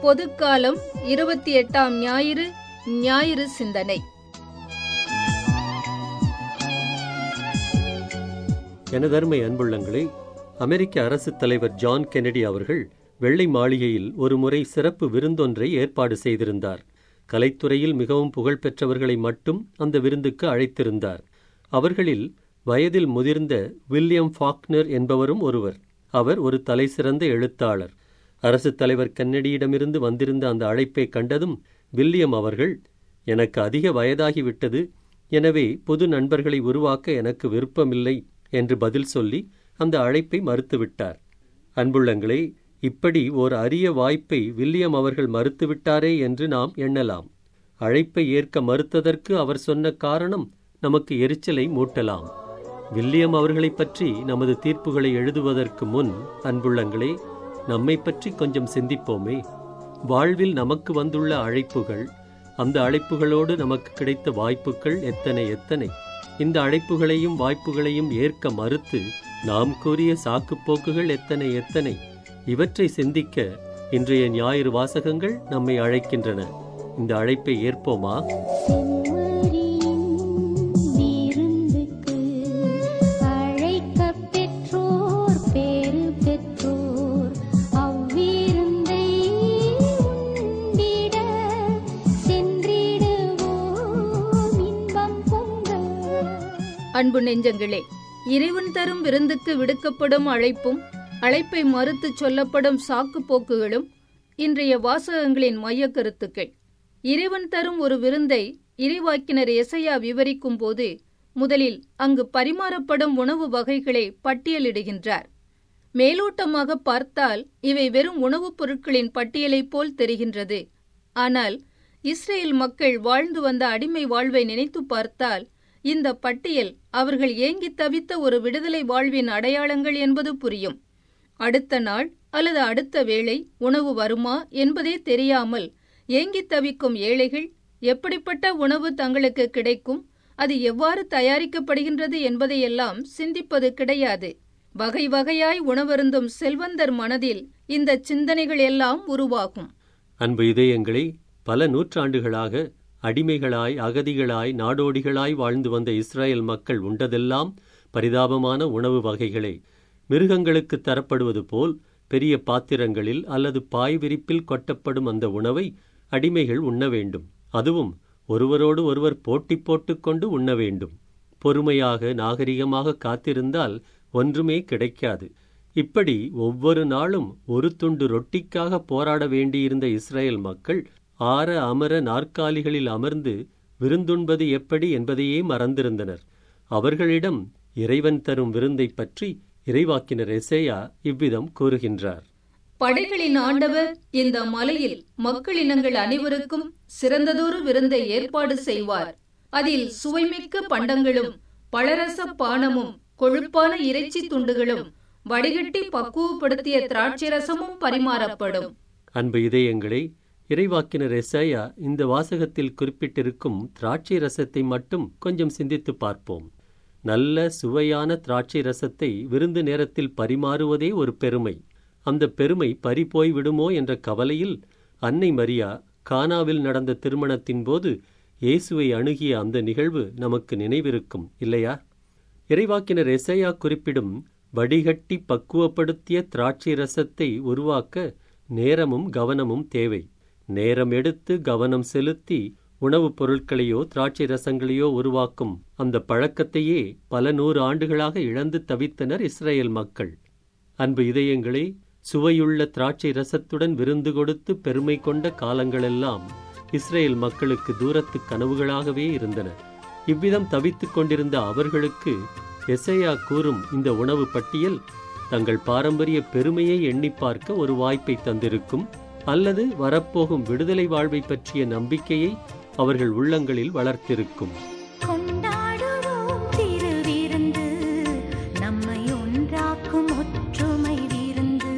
பொதுக்காலம் இருபத்தி எட்டாம் ஞாயிறு ஞாயிறு சிந்தனை எனதருமை அன்புள்ளங்களே அமெரிக்க அரசுத் தலைவர் ஜான் கென்னடி அவர்கள் வெள்ளை மாளிகையில் ஒருமுறை சிறப்பு விருந்தொன்றை ஏற்பாடு செய்திருந்தார் கலைத்துறையில் மிகவும் புகழ்பெற்றவர்களை மட்டும் அந்த விருந்துக்கு அழைத்திருந்தார் அவர்களில் வயதில் முதிர்ந்த வில்லியம் ஃபாக்னர் என்பவரும் ஒருவர் அவர் ஒரு தலைசிறந்த எழுத்தாளர் அரசுத் தலைவர் கென்னடியிடமிருந்து வந்திருந்த அந்த அழைப்பை கண்டதும் வில்லியம் அவர்கள் எனக்கு அதிக வயதாகிவிட்டது எனவே புது நண்பர்களை உருவாக்க எனக்கு விருப்பமில்லை என்று பதில் சொல்லி அந்த அழைப்பை மறுத்துவிட்டார் அன்புள்ளங்களே இப்படி ஓர் அரிய வாய்ப்பை வில்லியம் அவர்கள் மறுத்துவிட்டாரே என்று நாம் எண்ணலாம் அழைப்பை ஏற்க மறுத்ததற்கு அவர் சொன்ன காரணம் நமக்கு எரிச்சலை மூட்டலாம் வில்லியம் அவர்களைப் பற்றி நமது தீர்ப்புகளை எழுதுவதற்கு முன் அன்புள்ளங்களே நம்மை பற்றி கொஞ்சம் சிந்திப்போமே வாழ்வில் நமக்கு வந்துள்ள அழைப்புகள் அந்த அழைப்புகளோடு நமக்கு கிடைத்த வாய்ப்புகள் எத்தனை எத்தனை இந்த அழைப்புகளையும் வாய்ப்புகளையும் ஏற்க மறுத்து நாம் கூறிய சாக்குப்போக்குகள் எத்தனை எத்தனை இவற்றை சிந்திக்க இன்றைய ஞாயிறு வாசகங்கள் நம்மை அழைக்கின்றன இந்த அழைப்பை ஏற்போமா செம்மறியின் விருந்துக்கு அழைக்கப் பெற்றோர் பேறு பெற்றோர் அவ்விருந்தை உண்டிட சென்றிடுவோம் இன்பம் பொங்க அன்பு நெஞ்சங்களே இறைவன் தரும் விருந்துக்கு விடுக்கப்படும் அழைப்பும் அழைப்பை மறுத்து சொல்லப்படும் சாக்குப் போக்குகளும் இன்றைய வாசகங்களின் மையக் கருத்துக்கள் இறைவன் தரும் ஒரு விருந்தை இறைவாக்கினர் எசையா விவரிக்கும் போது முதலில் அங்கு பரிமாறப்படும் உணவு வகைகளை பட்டியலிடுகின்றார் மேலோட்டமாக பார்த்தால் இவை வெறும் உணவுப் பொருட்களின் பட்டியலைப் போல் தெரிகின்றது ஆனால் இஸ்ரேல் மக்கள் வாழ்ந்து வந்த அடிமை வாழ்வை நினைத்து பார்த்தால் இந்த பட்டியல் அவர்கள் ஏங்கி தவித்த ஒரு விடுதலை வாழ்வின் அடையாளங்கள் என்பது புரியும் அடுத்த நாள் அல்லது அடுத்த வேளை உணவு வருமா என்பதே தெரியாமல் ஏங்கித் தவிக்கும் ஏழைகள் எப்படிப்பட்ட உணவு தங்களுக்கு கிடைக்கும் அது எவ்வாறு தயாரிக்கப்படுகின்றது என்பதையெல்லாம் சிந்திப்பது கிடையாது வகை வகையாய் உணவருந்தும் செல்வந்தர் மனதில் இந்த சிந்தனைகள் எல்லாம் உருவாகும் அன்பு இதயங்களே பல நூற்றாண்டுகளாக அடிமைகளாய் அகதிகளாய் நாடோடிகளாய் வாழ்ந்து வந்த இஸ்ரேல் மக்கள் உண்டதெல்லாம் பரிதாபமான உணவு வகைகளே மிருகங்களுக்கு தரப்படுவது போல் பெரிய பாத்திரங்களில் அல்லது பாய் விரிப்பில் கொட்டப்படும் அந்த உணவை அடிமைகள் உண்ண வேண்டும் அதுவும் ஒருவரோடு ஒருவர் போட்டி போட்டுக்கொண்டு உண்ண வேண்டும் பொறுமையாக நாகரிகமாக காத்திருந்தால் ஒன்றுமே கிடைக்காது இப்படி ஒவ்வொரு நாளும் ஒரு துண்டு ரொட்டிக்காக போராட வேண்டியிருந்த இஸ்ரேல் மக்கள் ஆற அமர நாற்காலிகளில் அமர்ந்து விருந்துண்பது எப்படி என்பதையே மறந்திருந்தனர் அவர்களிடம் இறைவன் தரும் விருந்தைப் பற்றி இறைவாக்கினர் எசேயா இவ்விதம் கூறுகின்றார் படைகளின் ஆண்டவர் இந்த மலையில் மக்களினங்கள் அனைவருக்கும் சிறந்ததொரு விருந்தை ஏற்பாடு செய்வார் அதில் சுவைமிக்க பண்டங்களும் பழரச பானமும் கொழுப்பான இறைச்சி துண்டுகளும் வடிகட்டி பக்குவப்படுத்திய திராட்சை ரசமும் பரிமாறப்படும் அன்பு இதயங்களே இறைவாக்கினர் எசேயா இந்த வாசகத்தில் குறிப்பிட்டிருக்கும் திராட்சை ரசத்தை மட்டும் கொஞ்சம் சிந்தித்துப் பார்ப்போம் நல்ல சுவையான திராட்சை ரசத்தை விருந்து நேரத்தில் பரிமாறுவதே ஒரு பெருமை அந்த பெருமை பறிபோய் விடுமோ என்ற கவலையில் அன்னை மரியா கானாவில் நடந்த திருமணத்தின் போது இயேசுவை அணுகிய அந்த நிகழ்வு நமக்கு நினைவிருக்கும் இல்லையா இறைவாக்கினர் எசையா குறிப்பிடும் வடிகட்டி பக்குவப்படுத்திய திராட்சை ரசத்தை உருவாக்க நேரமும் கவனமும் தேவை நேரம் எடுத்து கவனம் செலுத்தி உணவுப் பொருட்களையோ திராட்சை ரசங்களையோ உருவாக்கும் அந்த பழக்கத்தையே பல நூறு ஆண்டுகளாக இழந்து தவித்தனர் இஸ்ரேல் மக்கள் அன்பு இதயங்களே சுவையுள்ள திராட்சை ரசத்துடன் விருந்து கொடுத்து பெருமை கொண்ட காலங்களெல்லாம் இஸ்ரேல் மக்களுக்கு தூரத்து கனவுகளாகவே இருந்தன இவ்விதம் தவித்துக் கொண்டிருந்த அவர்களுக்கு எசையா கூறும் இந்த உணவு பட்டியல் தங்கள் பாரம்பரிய பெருமையை எண்ணி பார்க்க ஒரு வாய்ப்பை தந்திருக்கும் அல்லது வரப்போகும் விடுதலை வாழ்வை பற்றிய நம்பிக்கையை அவர்கள் உள்ளங்களில் வளர்த்திருக்கும் கொண்டாடுவோம் திருவிருந்து நம்மை ஒன்றாக்கும் ஒற்றுமை விருந்து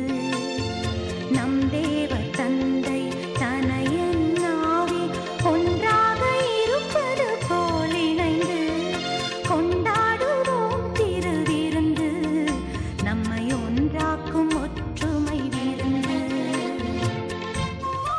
நம் தேவ தந்தை தனையன் ஆவி ஒன்றாக இருப்பது போல் இணைந்து கொண்டாடுவோம் திருவிருந்து நம்மை ஒன்றாக்கும் ஒற்றுமை விருந்து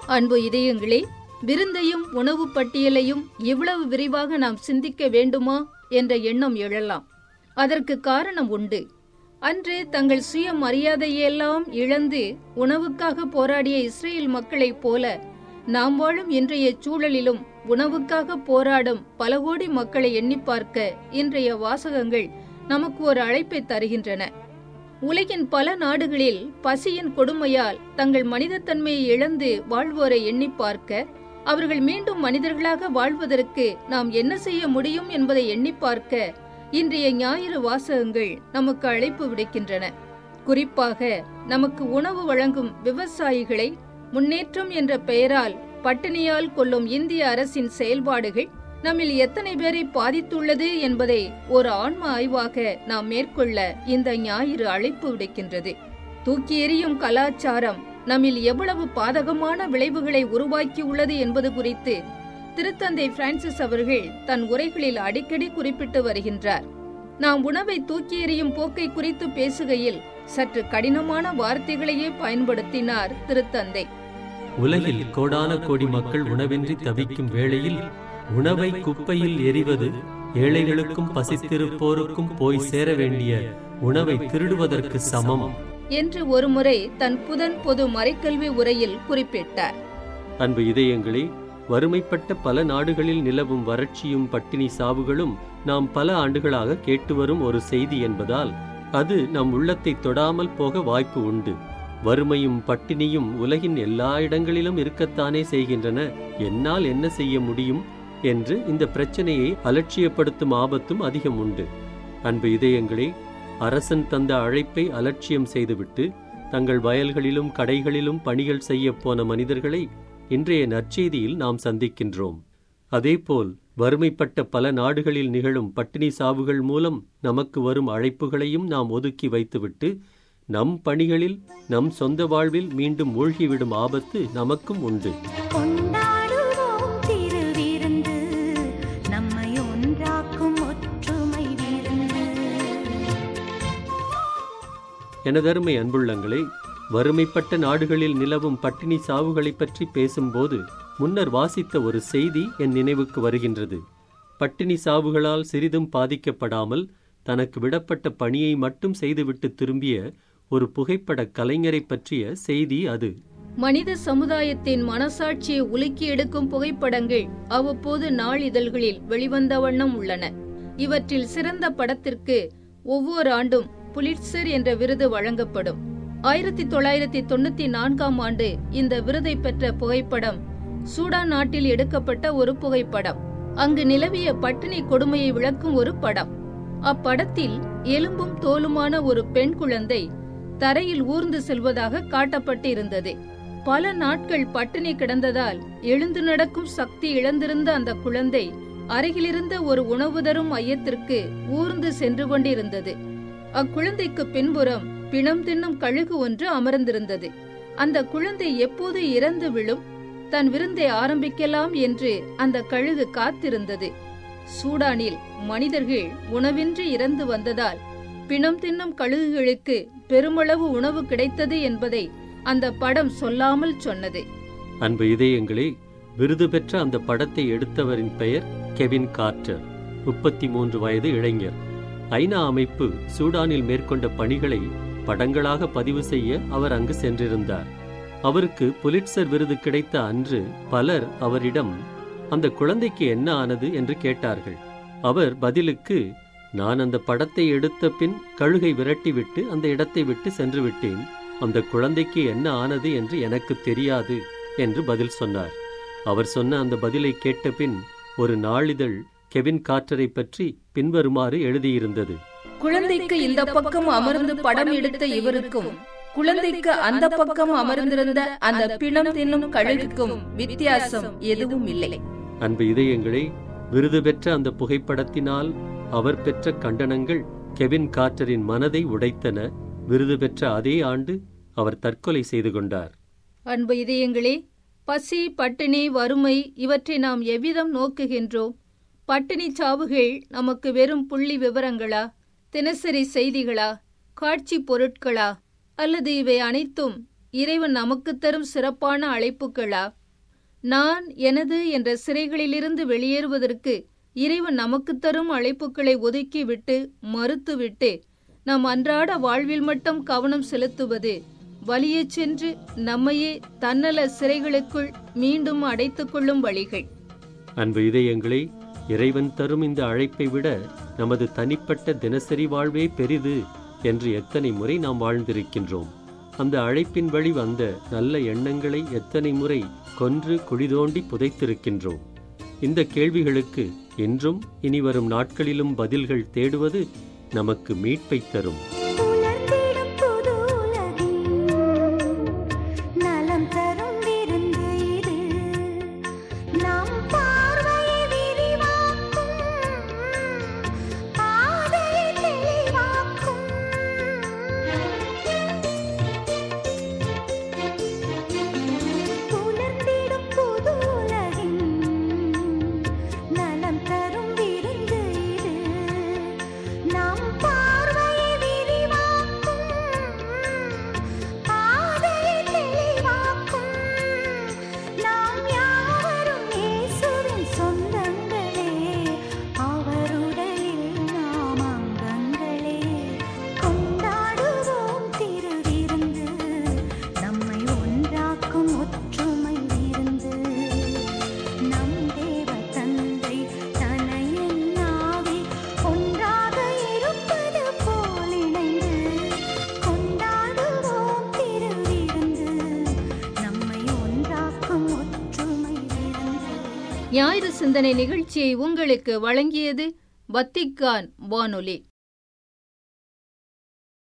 அன்பு இதயங்களே விருந்தையும் உணவு பட்டியலையும் இவ்வளவு விரிவாக நாம் சிந்திக்க வேண்டுமா என்ற எண்ணம் எழலாம் அதற்கு காரணம் உண்டு அன்று தங்கள் சுய மரியாதையெல்லாம் இழந்து உணவுக்காக போராடிய இஸ்ரேல் மக்களைப் போல நாம் வாழும் இன்றைய சூழலிலும் உணவுக்காக போராடும் பல கோடி மக்களை எண்ணி பார்க்க இன்றைய வாசகங்கள் நமக்கு ஒரு அழைப்பை தருகின்றன உலகின் பல நாடுகளில் பசியின் கொடுமையால் தங்கள் மனிதத்தன்மையை இழந்து வாழ்வோரை எண்ணி பார்க்க அவர்கள் மீண்டும் மனிதர்களாக வாழ்வதற்கு நாம் என்ன செய்ய முடியும் என்பதை எண்ணி பார்க்க இன்றைய ஞாயிறு வாசகங்கள் நமக்கு அழைப்பு விடுக்கின்றன குறிப்பாக நமக்கு உணவு வழங்கும் விவசாயிகளை முன்னேற்றம் என்ற பெயரால் பட்டினியால் கொல்லும் இந்திய அரசின் செயல்பாடுகள் நம்மில் எத்தனை பேரை பாதித்துள்ளது என்பதை ஒரு ஆன்ம ஆய்வாக நாம் மேற்கொள்ள இந்த ஞாயிறு அழைப்பு விடுக்கின்றது தூக்கி எறியும் கலாச்சாரம் நம்மில் எவ்வளவு பாதகமான விளைவுகளை உருவாக்கியுள்ளது என்பது குறித்து திருத்தந்தை பிரான்சிஸ் அவர்கள் தன் உரைகளில் அடிக்கடி குறிப்பிட்டு வருகின்றார் நாம் உணவை தூக்கி எறியும் போக்கை குறித்து பேசுகையில் சற்று கடினமான வார்த்தைகளையே பயன்படுத்தினார் திருத்தந்தை உலகில் கோடான கோடி மக்கள் உணவின்றி தவிக்கும் வேளையில் உணவை குப்பையில் எறிவது ஏழைகளுக்கும் பசித்திருப்போருக்கும் போய் சேர வேண்டிய உணவை திருடுவதற்கு சமம் என்று ஒருமுறை தன் புதன் பொது மறைக்கல்வி உரையில் குறிப்பிட்டார் அன்பு இதயங்களே வறுமைப்பட்ட பல நாடுகளில் நிலவும் வறட்சியும் பட்டினி சாவுகளும் நாம் பல ஆண்டுகளாக கேட்டு வரும் ஒரு செய்தி என்பதால் அது நம் உள்ளத்தை தொடாமல் போக வாய்ப்பு உண்டு வறுமையும் பட்டினியும் உலகின் எல்லா இடங்களிலும் இருக்கத்தானே செய்கின்றன என்னால் என்ன செய்ய முடியும் என்று இந்த பிரச்சனையை அலட்சியப்படுத்தும் ஆபத்தும் அதிகம் உண்டு அன்பு இதயங்களே அரசன் தந்த அழைப்பை அலட்சியம் செய்துவிட்டு தங்கள் வயல்களிலும் கடைகளிலும் பணிகள் செய்யப் போன மனிதர்களை இன்றைய நற்செய்தியில் நாம் சந்திக்கின்றோம் அதேபோல் வறுமைப்பட்ட பல நாடுகளில் நிகழும் பட்டினி சாவுகள் மூலம் நமக்கு வரும் அழைப்புகளையும் நாம் ஒதுக்கி வைத்துவிட்டு நம் பணிகளில் நம் சொந்த வாழ்வில் மீண்டும் மூழ்கிவிடும் ஆபத்து நமக்கும் உண்டு கொண்டாடுவோம் திருவிருந்து நம்மை ஒன்றாக்கும் ஒற்றுமை விருந்து எனதருமை அன்புள்ளங்களே வறுமைப்பட்ட நாடுகளில் நிலவும் பட்டினி சாவுகளைப் பற்றி பேசும்போது முன்னர் வாசித்த ஒரு செய்தி என் நினைவுக்கு வருகின்றது பட்டினி சாவுகளால் சிறிதும் பாதிக்கப்படாமல் தனக்கு விடப்பட்ட பணியை மட்டும் செய்துவிட்டு திரும்பிய ஒரு புகைப்பட கலைஞரை பற்றிய செய்தி அது மனித சமுதாயத்தின் மனசாட்சியை உலுக்கி எடுக்கும் புகைப்படங்கள் அவ்வப்போது நாளிதழ்களில் வெளிவந்த வண்ணம் உள்ளன இவற்றில் சிறந்த படத்திற்கு ஒவ்வொரு ஆண்டும் புலிட்சர் என்ற விருது வழங்கப்படும் ஆயிரத்தி தொள்ளாயிரத்தி தொண்ணூத்தி நான்காம் ஆண்டு இந்த விருதை பெற்ற புகைப்படம் சூடான் நாட்டில் எடுக்கப்பட்ட ஒரு புகைப்படம் அங்கு நிலவிய பட்டினி கொடுமையை விளக்கும் ஒரு படம் அப்படத்தில் எலும்பும் தோலுமான ஒரு பெண் குழந்தை தரையில் ஊர்ந்து செல்வதாக காட்டப்பட்டிருந்தது பல நாட்கள் பட்டினி கிடந்ததால் எழுந்து நடக்கும் சக்தி இழந்திருந்த அந்த குழந்தை அருகிலிருந்த ஒரு உணவு தரும் மையத்திற்கு ஊர்ந்து சென்று கொண்டிருந்தது அக்குழந்தைக்கு பின்புறம் பிணம் தின்னும் கழுகு ஒன்று அமர்ந்திருந்தது அந்த குழந்தை எப்போது இறந்து விழும் தன் விருந்தை ஆரம்பிக்கலாம் என்று அந்த கழுகு காத்திருந்தது சூடானில் மனிதர்கள் உணவின்றி இறந்து வந்ததால் பிணம் தின்னும் கழுகுகளுக்கு பெருமளவு உணவு கிடைத்தது என்பதை அந்த படம் சொல்லாமல் சொன்னது அன்பு இதயங்களே விருது பெற்ற அந்த படத்தை எடுத்தவரின் பெயர் கெவின் கார்ட்டர் முப்பத்தி மூன்று வயது இளைஞர் ஐநா அமைப்பு சூடானில் மேற்கொண்ட பணிகளை படங்களாக பதிவு செய்ய அவர் அங்கு சென்றிருந்தார் அவருக்கு புலிட்சர் விருது கிடைத்த அன்று பலர் அவரிடம் அந்த குழந்தைக்கு என்ன ஆனது என்று கேட்டார்கள் அவர் பதிலுக்கு நான் அந்த படத்தை எடுத்த பின் கழுகை விரட்டிவிட்டு அந்த இடத்தை விட்டு சென்று விட்டேன் அந்த குழந்தைக்கு என்ன ஆனது என்று எனக்கு தெரியாது என்று பதில் சொன்னார் அவர் சொன்ன அந்த பதிலை கேட்ட பின் ஒரு நாளிதழ் கெவின் கார்ட்டரை பற்றி பின்வருமாறு எழுதியிருந்தது குழந்தைக்கு இந்த பக்கம் அமர்ந்து படம் எடுத்த இவருக்கும் குழந்தைக்கு அந்த பக்கம் அமர்ந்திருந்த அந்த பிணம் தின்னும் கழுகுக்கும் வித்தியாசம் எதுவும் இல்லை அன்பு இதயங்களே விருது பெற்ற அந்த புகைப்படத்தினால் அவர் பெற்ற கண்டனங்கள் கெவின் கார்ட்டரின் மனதை உடைத்தன விருது பெற்ற அதே ஆண்டு அவர் தற்கொலை செய்து கொண்டார் அன்பு இதயங்களே பசி பட்டினி வறுமை இவற்றை நாம் எவ்விதம் நோக்குகின்றோம் பட்டினி சாவுகள் நமக்கு வெறும் புள்ளி விவரங்களா தினசரி செய்திகளா காட்சி பொருட்களா அல்லது இவை அனைத்தும் இறைவன் நமக்கு தரும் சிறப்பான அழைப்புகளா நான் எனது என்ற சிறைகளிலிருந்து வெளியேறுவதற்கு இறைவன் நமக்கு தரும் அழைப்புகளை ஒதுக்கிவிட்டு மறுத்துவிட்டு நாம் அன்றாட வாழ்வில் மட்டும் கவனம் செலுத்துவது வலியச் சென்று நம்மையே தன்னல சிறைகளுக்குள் மீண்டும் அடைத்துக் கொள்ளும் வழிகள் அன்பு இதயங்களே இறைவன் தரும் இந்த அழைப்பை விட நமது தனிப்பட்ட தினசரி வாழ்வே பெரிது என்று எத்தனை முறை நாம் வாழ்ந்திருக்கின்றோம் அந்த அழைப்பின் வழி வந்த நல்ல எண்ணங்களை எத்தனை முறை கொன்று குழிதோண்டி புதைத்திருக்கின்றோம் இந்த கேள்விகளுக்கு இன்றும் இனி வரும் நாட்களிலும் பதில்கள் தேடுவது நமக்கு மீட்பை தரும் உலர்ந்திடும் புது உலகின் நலம் தரும் விருந்து இது நம் பார்வையை விரிவாக்கும் பாதையை தெளிவாக்கும் உலர்ந்திடும் புது உலகின் நலம் தரும் விருந்து இது நம் பார்வையை விரிவாக்கும் பாதையை தெளிவாக்கும் நாம் யாவரும் இயேசுவின் சொந்தங்களே அவருடைய நாம் அங்கங்களே கொண்டாடுவோம் திருவிருந்து நம்மை ஒன்றாக்கும் ஒற்றுமை விருந்து நம் தேவ தந்தை தனையன் ஆவி ஒன்றாக இருப்பது போல் இணைந்து கொண்டாடுவோம் திருவிருந்து நம்மை ஒன்றாக்கும் ஒற்றுமை விருந்து ஞாயிறு சிந்தனை நிகழ்ச்சியை உங்களுக்கு வழங்கியது வத்திக்கான் வானொலி